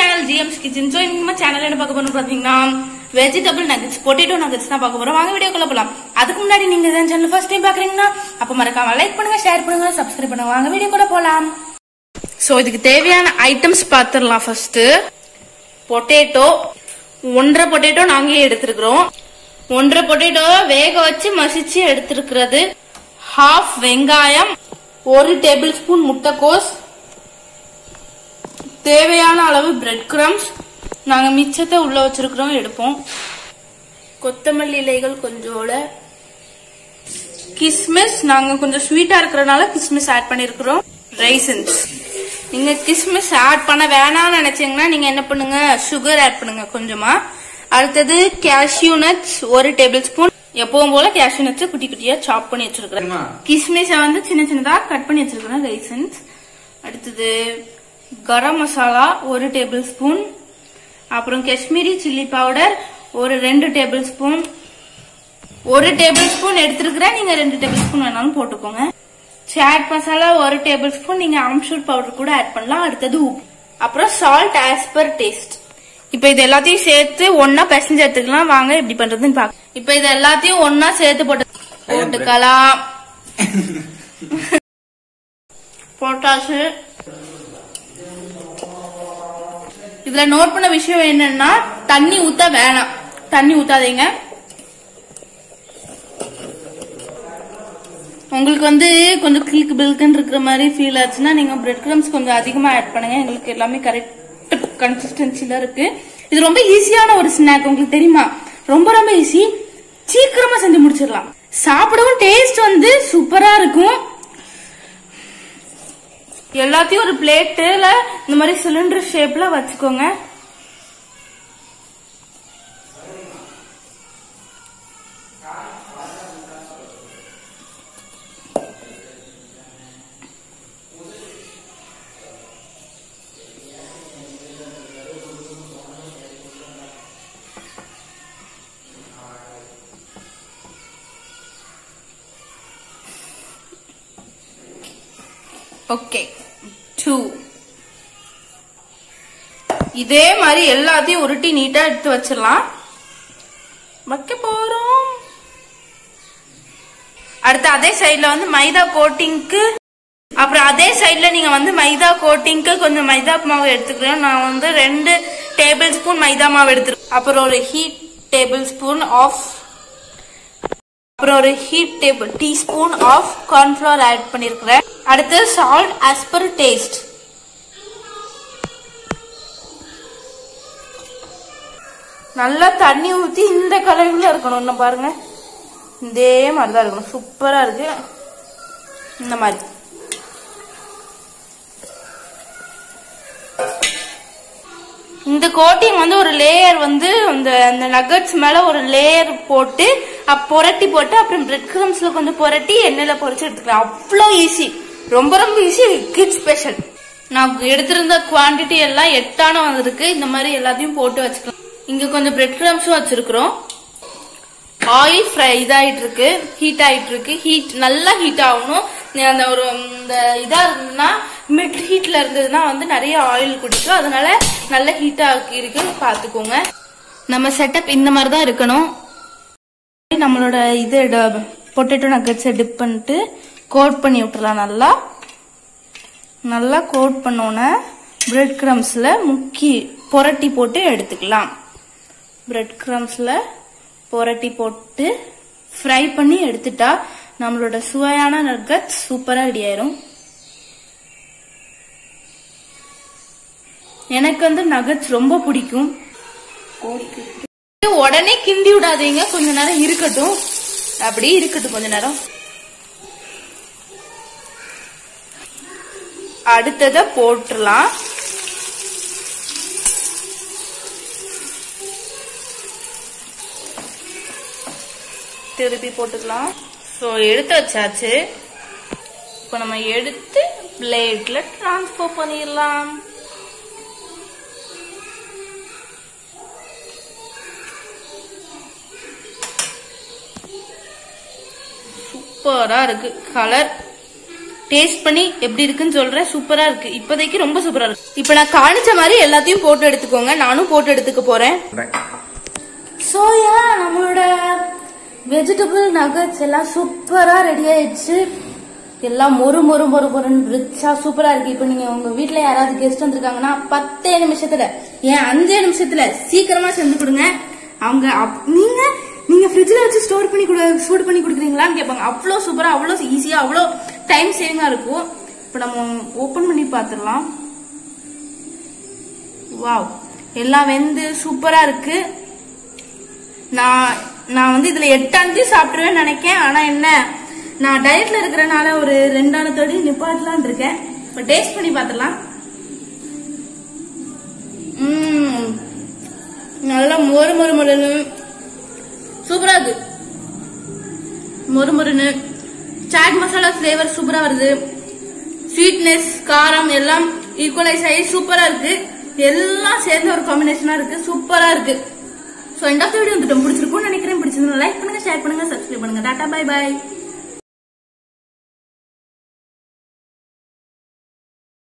Channel GM's kitchen so நம்ம channel என்ன பார்க்க போறோம் பாத்தீங்கன்னா வெஜிடபிள் நகட்ஸ் பொட்டேட்டோ நகட்ஸ் தான் பார்க்க போறோம் வாங்க வீடியோக்குள்ள போலாம் அதுக்கு முன்னாடி நீங்க தான் சேனல் ஃபர்ஸ்ட் டைம் பாக்குறீங்கன்னா அப்ப மறக்காம லைக் பண்ணுங்க ஷேர் பண்ணுங்க சப்ஸ்கிரைப் பண்ணுங்க வாங்க வீடியோ கூட போலாம் சோ இதுக்கு தேவையான ஐட்டம்ஸ் பாத்துடலாம் ஃபர்ஸ்ட் பொட்டேட்டோ ஒன்றரை பொட்டேட்டோ நாங்க எடுத்திருக்கிறோம் ஒன்றரை பொட்டேட்டோ வேக வச்சு மசிச்சு எடுத்திருக்கிறது ஹாஃப் வெங்காயம் ஒரு டேபிள் ஸ்பூன் முட்டைக்கோஸ் தேவையான அளவு பிரெட் கிரம்ஸ் நாங்க மிச்சத்தை உள்ள வச்சிருக்கிறோம் எடுப்போம் கொத்தமல்லி இலைகள் கொஞ்சோட கிஸ்மிஸ் நாங்க கொஞ்சம் ஸ்வீட்டா இருக்கிறனால கிஸ்மிஸ் ஆட் பண்ணிருக்கிறோம் ரைசன்ஸ் நீங்க கிஸ்மிஸ் ஆட் பண்ண வேணாம்னு நினைச்சீங்கன்னா நீங்க என்ன பண்ணுங்க சுகர் ஆட் பண்ணுங்க கொஞ்சமா அடுத்தது கேஷ்யூ நட்ஸ் ஒரு டேபிள் ஸ்பூன் எப்பவும் போல கேஷ்யூ நட்ஸ் குட்டி குட்டியா சாப் பண்ணி வச்சிருக்கிறேன் சரிம்மா. கிஸ்மிஸை வந்து சின்ன சின்னதா கட் பண்ணி வச்சிருக்கிறேன் ரைசன்ஸ் அடுத்தது கரம் மசாலா ஒரு டேபிள் ஸ்பூன் அப்புறம் காஷ்மீரி சில்லி பவுடர் ஒரு ரெண்டு டேபிள் ஸ்பூன் ஒரு டேபிள் ஸ்பூன் எடுத்திருக்கிறேன் நீங்க ரெண்டு டேபிள் ஸ்பூன் வேணாலும் போட்டுக்கோங்க சாட் மசாலா ஒரு டேபிள் ஸ்பூன் நீங்க ஆம்சூர் பவுடர் கூட ஆட் பண்ணலாம் அடுத்தது உப்பு அப்புறம் சால்ட் ஆஸ் பர் டேஸ்ட் இப்ப இது எல்லாத்தையும் சேர்த்து ஒன்னா பிசைஞ்சு எடுத்துக்கலாம் வாங்க எப்படி பண்றதுன்னு பாக்க இப்ப இது எல்லாத்தையும் ஒன்னா சேர்த்து போட்டு போட்டுக்கலாம் போட்டாச்சு இதுல நோட் பண்ண விஷயம் என்னன்னா தண்ணி ஊத்த வேணாம் தண்ணி ஊத்தாதீங்க உங்களுக்கு வந்து கொஞ்சம் கிளிக் பில்க்குன்னு இருக்கிற மாதிரி ஃபீல் ஆச்சுன்னா நீங்க பிரெட் கிரம்ஸ் கொஞ்சம் அதிகமா ஆட் பண்ணுங்க எங்களுக்கு எல்லாமே கரெக்ட் கன்சிஸ்டன்சில இருக்கு இது ரொம்ப ஈஸியான ஒரு ஸ்நாக் உங்களுக்கு தெரியுமா ரொம்ப ரொம்ப ஈஸி சீக்கிரமா செஞ்சு முடிச்சிடலாம் சாப்பிடவும் டேஸ்ட் வந்து சூப்பரா இருக்கும் எல்லாத்தையும் ஒரு பிளேட்டுல இந்த மாதிரி சிலிண்டர் ஷேப்ல வச்சுக்கோங்க ஓகே டூ இதே மாதிரி எல்லாத்தையும் உருட்டி நீட்டா எடுத்து வச்சிடலாம் வைக்க போறோம் அடுத்து அதே சைடுல வந்து மைதா கோட்டிங்க்கு அப்புறம் அதே சைடுல நீங்க வந்து மைதா கோட்டிங்க்கு கொஞ்சம் மைதா மாவு எடுத்துக்கிறேன் நான் வந்து ரெண்டு டேபிள் ஸ்பூன் மைதா மாவு எடுத்துருக்கேன் அப்புறம் ஒரு ஹீட் டேபிள் ஸ்பூன் ஆஃப் அப்புறம் ஒரு heat table teaspoon of cornflour add பண்ணிருக்கிறேன் அடுத்து சால்ட் ஆஸ் பர் டேஸ்ட் நல்லா தண்ணி ஊத்தி இந்த கலர்ல இருக்கணும் இன்னும் பாருங்க இதே மாதிரி தான் இருக்கணும் சூப்பரா இருக்கு இந்த மாதிரி இந்த கோட்டிங் வந்து ஒரு லேயர் வந்து அந்த அந்த நகட்ஸ் மேல ஒரு லேயர் போட்டு அப் புரட்டி போட்டு அப்புறம் பிரெட் கிரம்ஸ்ல கொஞ்சம் புரட்டி எண்ணெயில பொரிச்சு எடுத்துக்கலாம் அவ்வளோ ஈஸி ரொம்ப ரொம்ப ஈஸி கிட் ஸ்பெஷல் நான் எடுத்திருந்த குவாண்டிட்டி எல்லாம் எட்டான வந்திருக்கு இந்த மாதிரி எல்லாத்தையும் போட்டு வச்சுக்கலாம் இங்க கொஞ்சம் பிரெட் கிரம்ஸும் வச்சிருக்கிறோம் ஆயில் ஃப்ரை இதாயிட்டு இருக்கு ஹீட் ஆயிட்டு இருக்கு ஹீட் நல்லா ஹீட் ஆகணும் அந்த ஒரு இந்த இதா இருந்ததுன்னா மிட் ஹீட்ல இருந்ததுன்னா வந்து நிறைய ஆயில் குடிக்கும் அதனால நல்ல ஹீட் ஆகி இருக்கு பாத்துக்கோங்க நம்ம செட்டப் இந்த மாதிரி தான் இருக்கணும் நம்மளோட இது பொட்டேட்டோ நக்கட்ஸை டிப் பண்ணிட்டு கோட் பண்ணி விட்டுறலாம் நல்லா நல்லா கோட் பண்ணோன்னே பிரெட் கிரம்ஸ்ல முக்கி புரட்டி போட்டு எடுத்துக்கலாம் பிரெட் கிரம்ஸ்ல புரட்டி போட்டு ஃப்ரை பண்ணி எடுத்துட்டா நம்மளோட சுவையான நக்கட்ஸ் சூப்பரா ரெடி ஆயிரும் எனக்கு வந்து நகட்ஸ் ரொம்ப பிடிக்கும் உடனே கிண்டி விடாதீங்க கொஞ்ச நேரம் இருக்கட்டும் அப்படியே இருக்கட்டும் கொஞ்ச நேரம் அடுத்தத போட்டுடலாம் திருப்பி போட்டுக்கலாம் ஸோ எடுத்து வச்சாச்சு இப்போ நம்ம எடுத்து பிளேட்ல டிரான்ஸ்ஃபர் பண்ணிடலாம் சூப்பரா இருக்கு கலர் டேஸ்ட் பண்ணி எப்படி இருக்குன்னு சொல்றேன் சூப்பரா இருக்கு இப்போதைக்கு ரொம்ப சூப்பரா இருக்கு இப்போ நான் காணிச்ச மாதிரி எல்லாத்தையும் போட்டு எடுத்துக்கோங்க நானும் போட்டு எடுத்துக்க போறேன் சோயா நம்மளோட வெஜிடபிள் நகட்ஸ் எல்லாம் சூப்பரா ரெடி ஆயிடுச்சு எல்லாம் மொறு மொறு மொறு மொறுன்னு ரிச்சா சூப்பரா இருக்கு இப்போ நீங்க உங்க வீட்ல யாராவது கெஸ்ட் வந்திருக்காங்கன்னா பத்தே நிமிஷத்துல ஏன் அஞ்சே நிமிஷத்துல சீக்கிரமா செஞ்சு கொடுங்க அவங்க அப்- நீங்க நீங்க ஃப்ரிட்ஜ்ல வச்சு ஸ்டோர் பண்ணி கொடு சூடு பண்ணி கொடுக்குறீங்களான்னு கேட்பாங்க அவ்வளோ சூப்பரா அவ்வளோ ஈஸியா அவ்வளோ டைம் சேவிங்கா இருக்கும் இப்போ நம்ம ஓபன் பண்ணி பார்த்துடலாம் வாவ் எல்லாம் வெந்து சூப்பரா இருக்கு நான் நான் வந்து இதுல எட்டாந்தி சாப்பிடுவேன்னு நினைக்கேன் ஆனா என்ன நான் டயட்ல இருக்கிறனால ஒரு ரெண்டானத்தோடி நிப்பாட்டலான் இருக்கேன் இப்ப டேஸ்ட் பண்ணி பார்த்துடலாம் ம் நல்லா மொறு மொறு மொறுன்னு சூப்பரா இருக்கு மொறு மொறுன்னு சாட் மசாலா ஃபிளேவர் சூப்பரா வருது ஸ்வீட்னஸ் காரம் எல்லாம் ஈக்குவலைஸ் ஆகி சூப்பரா இருக்கு எல்லாம் சேர்ந்த ஒரு காம்பினேஷனா இருக்கு சூப்பரா இருக்கு சோ எண்ட் ஆஃப் வீடியோ வந்துட்டு பிடிச்சிருக்கும்னு நினைக்கிறேன் பிடிச்சிருந்தா லைக் பண்ணுங்க ஷேர் பண்ணுங்க சப்ஸ்கிரைப் பண்ணுங்க டாடா பை பை